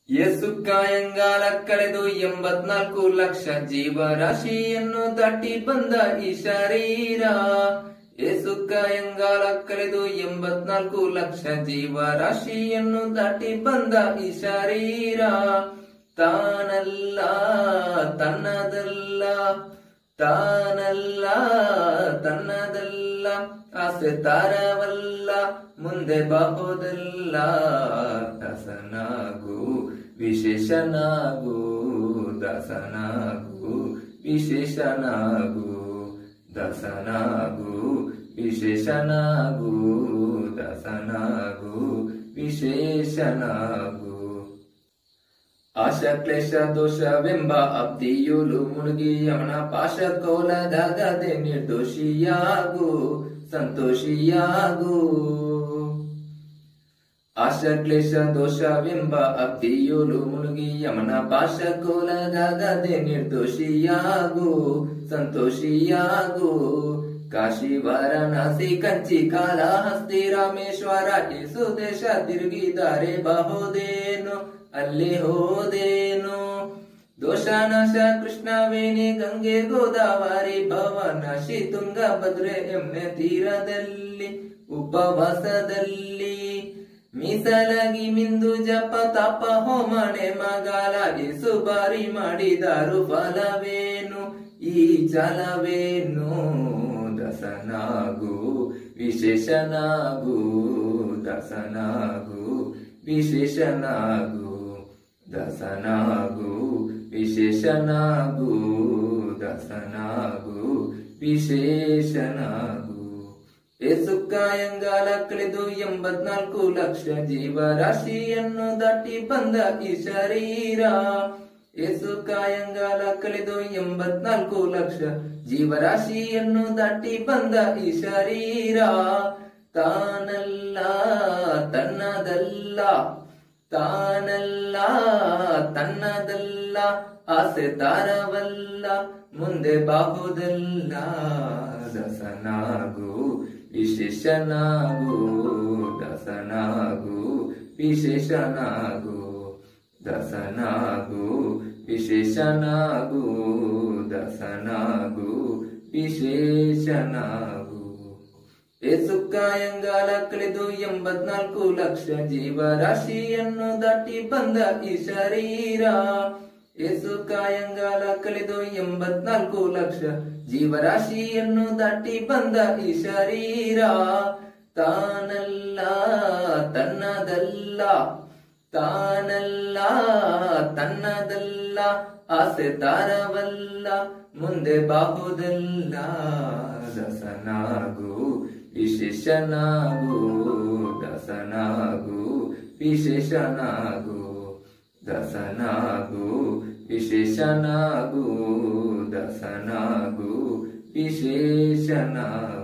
ಯೇಸು ಕಾಯಂಗಾಲ ಕಳೆದು ಎಂಬತ್ನಾಲ್ಕು ಲಕ್ಷ ಜೀವರಾಶಿಯನ್ನು ದಾಟಿ ಬಂದ ಈ ಶರೀರ ಯೇಸು ಕಾಯಂಗಾಲ ಕಳೆದು ಎಂಬತ್ನಾಲ್ಕು ಲಕ್ಷ ಜೀವರಾಶಿಯನ್ನು ದಾಟಿ ಬಂದ ಈ ಶರೀರ ತಾನಲ್ಲ ತನ್ನದಲ್ಲ ತಾನಲ್ಲ ತನ್ನದಲ್ಲ ಆಸೆ ತಾರವಲ್ಲ ಮುಂದೆ ಬಾಹುದಲ್ಲ ದಸನಾಗು ವಿಶೇಷನಾಗು ದಸನಾಗು ವಿಶೇಷನಾಗು ದಸನಾಗು ವಿಶೇಷನಾಗು ದಸನಾಗು ವಿಶೇಷನಾಗು ಆಶಾ ಕ್ಲೇಶ ದೋಷವೆಂಬ ಅಬ್ದಿಯುಲು ಮುಳುಗಿ ಯಮನ ಪಾಶ ಕೋಲದಾಗದೆ ನಿರ್ದೋಷಿಯಾಗು ಸಂತೋಷಿಯಾಗು ಆಶಾ ಕ್ಲೇಶ ದೋಷವೆಂಬ ಅಬ್ದಿಯುಲು ಮುಳುಗಿ ಯಮನ ಪಾಶ ಕೋಲದಾಗದೆ ನಿರ್ದೋಷಿಯಾಗು ಸಂತೋಷಿಯಾಗು ಕಾಶಿ ವಾರಣಾಸಿ ಕಂಚಿ ಕಾಲಹಸ್ತಿ ರಾಮೇಶ್ವರ ಕೇಸು ದೇಶ ತಿರುಗಿದರೆ ಬಹುದೇನು ಅಲ್ಲಿ ಹೋದೇನು ದೋಷನಾಶ ಕೃಷ್ಣವೇಣಿ ಗಂಗೆ ಗೋದಾವರಿ ಭವನಾಶಿ ತುಂಗಭದ್ರೆ ಎಮ್ಮೆ ತೀರದಲ್ಲಿ ಉಪವಾಸದಲ್ಲಿ ಮೀಸಲಾಗಿ ಮಿಂದು ಜಪ ತಾಪ ಹೋಮಣೆ ಮಗಾಲಾಗಿ ಸುಬಾರಿ ಮಾಡಿದರು ಫಲವೇನು ಈ ಜಲವೇನು ದಸನಾಗು ವಿಶೇಷನಾಗು ದಸನಾಗು ವಿಶೇಷನಾಗು ದಸನಾಗು ವಿಶೇಷನಾಗು ದಸನಾಗು ವಿಶೇಷನಾಗು ಏಸು ಕಾಯಂಗಾಲ ಕಳೆದು ಎಂಬತ್ನಾಲ್ಕು ಲಕ್ಷ ಜೀವರಾಶಿಯನ್ನು ದಾಟಿ ಬಂದ ಈ ಶರೀರ ಏಸು ಕಾಯಂಗಾಲ ಕಳೆದು ಎಂಬತ್ನಾಲ್ಕು ಲಕ್ಷ ಜೀವರಾಶಿಯನ್ನು ದಾಟಿ ಬಂದ ಈ ಶರೀರ ತಾನಲ್ಲ ತನ್ನದಲ್ಲ ತಾನಲ್ಲ ತನ್ನದಲ್ಲ ಆಸೆ ತಾರವಲ್ಲ ಮುಂದೆ ಬಾಹುದಲ್ಲ ದಸನಾಗು ವಿಶೇಷನಾಗು ದಸನಾಗು ವಿಶೇಷನಾಗು ದಸನಾಗು ವಿಶೇಷನಾಗು ದಸನಾಗು ವಿಶೇಷನಾಗು ಏಸು ಕಾಯಂಗಾಲ ಕಳೆದು ಎಂಬತ್ನಾಲ್ಕು ಲಕ್ಷ ಜೀವರಾಶಿಯನ್ನು ದಾಟಿ ಬಂದ ಈ ಶರೀರ ಏಸು ಕಾಯಂಗಾಲ ಕಳೆದು ಎಂಬತ್ನಾಲ್ಕು ಲಕ್ಷ ಜೀವರಾಶಿಯನ್ನು ದಾಟಿ ಬಂದ ಈ ಶರೀರ ತಾನಲ್ಲ ತನ್ನದಲ್ಲ ತಾನಲ್ಲ ತನ್ನದಲ್ಲ ಆಸೆ ತಾರವಲ್ಲ ಮುಂದೆ ಬಾಹುದಲ್ಲ ದಸನಾಗು ವಿಶೇಷನಾಗು ದಸನಾಗು ವಿಶೇಷನಾಗು ದಸನಾಗು ವಿಶೇಷನಾಗು ದಸನಾಗು ವಿಶೇಷನಾಗು